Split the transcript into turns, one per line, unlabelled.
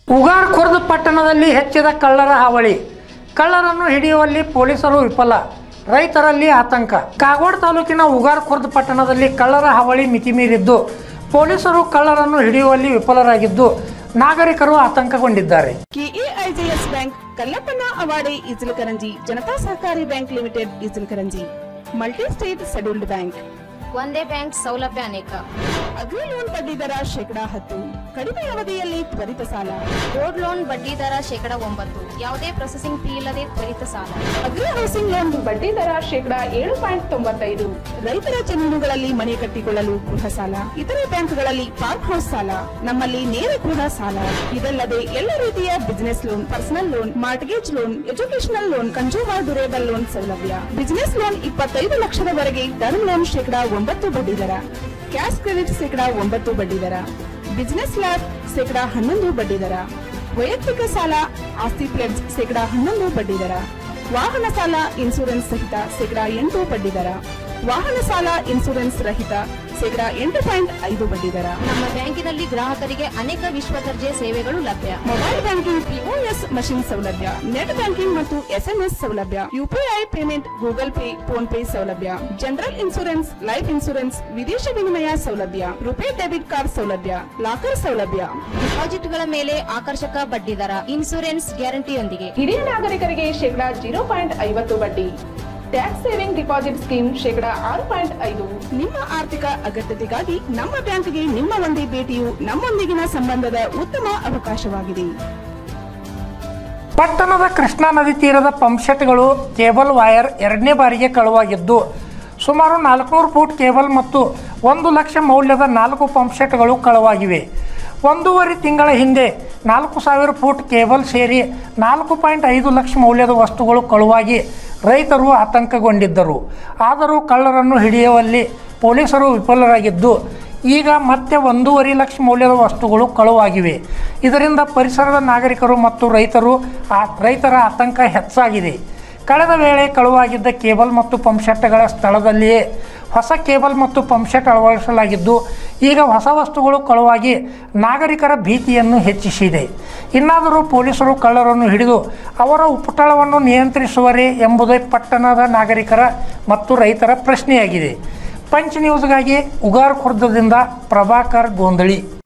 ಉಗಾರ್ ಖುರ್ದ್ ಪಟ್ಟಣದಲ್ಲಿ ಹೆಚ್ಚಿದ ಕಳ್ಳರ ಹಾವಳಿ ಕಳ್ಳರನ್ನು ಹಿಡಿಯುವಲ್ಲಿ ಪೊಲೀಸರು ವಿಫಲ ರೈತರಲ್ಲಿ ಆತಂಕ ಕಾಗವಾಡ ತಾಲೂಕಿನ ಉಗಾರ್ ಖುರ್ದ್ ಪಟ್ಟಣದಲ್ಲಿ ಕಳ್ಳರ ಹಾವಳಿ ಮಿತಿಮೀರಿದ್ದು ಪೊಲೀಸರು ಕಳ್ಳರನ್ನು ಹಿಡಿಯುವಲ್ಲಿ ವಿಫಲರಾಗಿದ್ದು ನಾಗರಿಕರು ಆತಂಕಗೊಂಡಿದ್ದಾರೆ
ಕೆಎಐಜೆಎಸ್ bank ಕಲ್ಲಪ್ಪನ ಅವಾಡೆ Ichalkaranji Janata Sahakari bank limited Ichalkaranji multi state scheduled bank
ಒಂದೇ ಬ್ಯಾಂಕ್ ಸೌಲಭ್ಯ ಅನೇಕ
ಅಗ್ರಿ ಲೋನ್ ಬಡ್ಡಿ ದರ ಶೇಕಡಾ ಹತ್ತು ಕಡಿಮೆ ಅವಧಿಯಲ್ಲಿ ತ್ವರಿತ ಸಾಲ
ಗೋಲ್ಡ್ ಲೋನ್ ಬಡ್ಡಿ ದರ ಶೇಕಡ ಒಂಬತ್ತು ಯಾವುದೇ ಪ್ರೊಸೆಸಿಂಗ್ ಫೀ ಇಲ್ಲದೆ ತ್ವರಿತ ಸಾಲ
ಅಗ್ರಿ ಹೌಸಿಂಗ್ ಲೋನ್ ಬಡ್ಡಿ ದರ ಶೇಕಡಾ ಏಳು ಪಾಯಿಂಟ್ ತೊಂಬತ್ತೈದು ರೈತರ ಜಮೀನುಗಳಲ್ಲಿ ಮನೆ ಕಟ್ಟಿಕೊಳ್ಳಲು ಗೃಹ ಸಾಲ ಇತರೆ ಬ್ಯಾಂಕ್ಗಳಲ್ಲಿ ಫಾರ್ಮ್ ಹೌಸ್ ಸಾಲ ನಮ್ಮಲ್ಲಿ ನೇರ ಗೃಹ ಸಾಲ ಇದಲ್ಲದೆ ಎಲ್ಲ ರೀತಿಯ business loan personal loan mortgage loan educational loan consumer durable loan ಸೌಲಭ್ಯ ಬಿಸಿನೆಸ್ ಲೋನ್ ಇಪ್ಪತ್ತೈದು ಲಕ್ಷದವರೆಗೆ ಟರ್ಮ್ ಲೋನ್ ಶೇಕಡಾ ಒಂಬತ್ತು ಬಡ್ಡಿ ದರ ಕ್ಯಾಶ್ ಕ್ರೆಡಿಟ್ ಶೇಕಡಾ ಒಂಬತ್ತು ಬಡ್ಡಿ ದರ ಬಿಸಿನೆಸ್ ಲ್ಯಾಬ್ ಶೇಕಡಾ ಹನ್ನೊಂದು ಬಡ್ಡಿ ದರ ವೈಯಕ್ತಿಕ ಸಾಲ ಆಸ್ತಿ ಪ್ಲೆಡ್ಸ್ ಶೇಕಡಾ ಹನ್ನೊಂದು ಬಡ್ಡಿ ದರ ವಾಹನ ಸಾಲ ಇನ್ಸೂರೆನ್ಸ್ ಸಹಿತ ಶೇಕಡಾ ಎಂಟು ಬಡ್ಡಿ ದರ ವಾಹನ ಸಾಲ ಇನ್ಸೂರೆನ್ಸ್ ರಹಿತ ಶೇಕಡಾ ಎಂಟು ಪಾಯಿಂಟ್ ಐದು ಬಡ್ಡಿ ದರ
ನಮ್ಮ ಬ್ಯಾಂಕಿನಲ್ಲಿ ಗ್ರಾಹಕರಿಗೆ ಅನೇಕ ವಿಶ್ವ ದರ್ಜೆ ಸೇವೆಗಳು ಲಭ್ಯ
ಮೊಬೈಲ್ ಬ್ಯಾಂಕಿಂಗ್ ಪಿಒಎಸ್ ಮಷಿನ್ ಸೌಲಭ್ಯ ನೆಟ್ ಬ್ಯಾಂಕಿಂಗ್ ಮತ್ತು ಎಸ್ಎಂಎಸ್ ಸೌಲಭ್ಯ UPI payment Google Pay PhonePe ಸೌಲಭ್ಯ ಜನರಲ್ ಇನ್ಸೂರೆನ್ಸ್ ಲೈಫ್ ಇನ್ಸೂರೆನ್ಸ್ ವಿದೇಶ ವಿನಿಮಯ ಸೌಲಭ್ಯ ರುಪೇ ಡೆಬಿಟ್ ಕಾರ್ಡ್ ಸೌಲಭ್ಯ ಲಾಕರ್ ಸೌಲಭ್ಯ
ಡಿಪಾಸಿಟ್ಗಳ ಮೇಲೆ ಆಕರ್ಷಕ ಬಡ್ಡಿ ದರ ಇನ್ಸೂರೆನ್ಸ್ ಗ್ಯಾರಂಟಿಯೊಂದಿಗೆ
ಹಿರಿಯ ನಾಗರಿಕರಿಗೆ ಶೇಕಡಾ ಜೀರೋ ಪಾಯಿಂಟ್ ಐವತ್ತು ಬಡ್ಡಿ ಟ್ಯಾಕ್ಸ್ ಸೇವಿಂಗ್ ಡಿಪಾಸಿಟ್ ಸ್ಕೀಮ್ ಶೇಕಡಾ ಆರು ಪಾಯಿಂಟ್ ಐದು ನಿಮ್ಮ ಆರ್ಥಿಕ ಅಗತ್ಯತೆಗಾಗಿ ನಮ್ಮ ಬ್ಯಾಂಕ್ಗೆ ನಿಮ್ಮ ಒಂದೇ ಭೇಟಿಯು ನಮ್ಮೊಂದಿಗಿನ ಸಂಬಂಧದ ಉತ್ತಮ ಅವಕಾಶವಾಗಿದೆ
ಪಟ್ಟಣದ ಕೃಷ್ಣಾ ನದಿ ತೀರದ ಪಂಪ್ಸೆಟ್ಗಳು ಕೇಬಲ್ ವೈರ್ ಎರಡನೇ ಬಾರಿಗೆ ಕಳುವಾಗಿದ್ದು ಸುಮಾರು ನಾಲ್ಕುನೂರು ಫೂಟ್ ಕೇಬಲ್ ಮತ್ತು ಒಂದು ಲಕ್ಷ ಮೌಲ್ಯದ ನಾಲ್ಕು ಪಂಪ್ಸೆಟ್ಗಳು ಕಳುವಾಗಿವೆ ಒಂದೂವರೆ ತಿಂಗಳ ಹಿಂದೆ ನಾಲ್ಕು ಸಾವಿರ ಫೂಟ್ ಕೇಬಲ್ ಸೇರಿ ನಾಲ್ಕು ಪಾಯಿಂಟ್ ಐದು ಲಕ್ಷ ಮೌಲ್ಯದ ವಸ್ತುಗಳು ಕಳುವಾಗಿ ರೈತರು ಆತಂಕಗೊಂಡಿದ್ದರು ಆದರೂ ಕಳ್ಳರನ್ನು ಹಿಡಿಯುವಲ್ಲಿ ಪೊಲೀಸರು ವಿಫಲರಾಗಿದ್ದು ಈಗ ಮತ್ತೆ ಒಂದೂವರೆ ಲಕ್ಷ ಮೌಲ್ಯದ ವಸ್ತುಗಳು ಕಳುವಾಗಿವೆ ಇದರಿಂದ ಪರಿಸರದ ನಾಗರಿಕರು ಮತ್ತು ರೈತರು ಆ ರೈತರ ಆತಂಕ ಹೆಚ್ಚಾಗಿದೆ ಕಳೆದ ವೇಳೆ ಕಳುವಾಗಿದ್ದ ಕೇಬಲ್ ಮತ್ತು ಪಂಪ್ಸೆಟ್ಗಳ ಸ್ಥಳದಲ್ಲಿಯೇ ಹೊಸ ಕೇಬಲ್ ಮತ್ತು ಪಂಪ್ಸೆಟ್ ಅಳವಡಿಸಲಾಗಿದ್ದು ಈಗ ಹೊಸ ವಸ್ತುಗಳು ಕಳುವಾಗಿ ನಾಗರಿಕರ ಭೀತಿಯನ್ನು ಹೆಚ್ಚಿಸಿದೆ ಇನ್ನಾದರೂ ಪೊಲೀಸರು ಕಳ್ಳರನ್ನು ಹಿಡಿದು ಅವರ ಉಪಟಳವನ್ನು ನಿಯಂತ್ರಿಸುವರೇ ಎಂಬುದೇ ಪಟ್ಟಣದ ನಾಗರಿಕರ ಮತ್ತು ರೈತರ ಪ್ರಶ್ನೆಯಾಗಿದೆ ಪಂಚ್ ನ್ಯೂಸ್ಗಾಗಿ ಉಗಾರ್ ಖುರ್ದದಿಂದ ಪ್ರಭಾಕರ್ ಗೋಂದಳಿ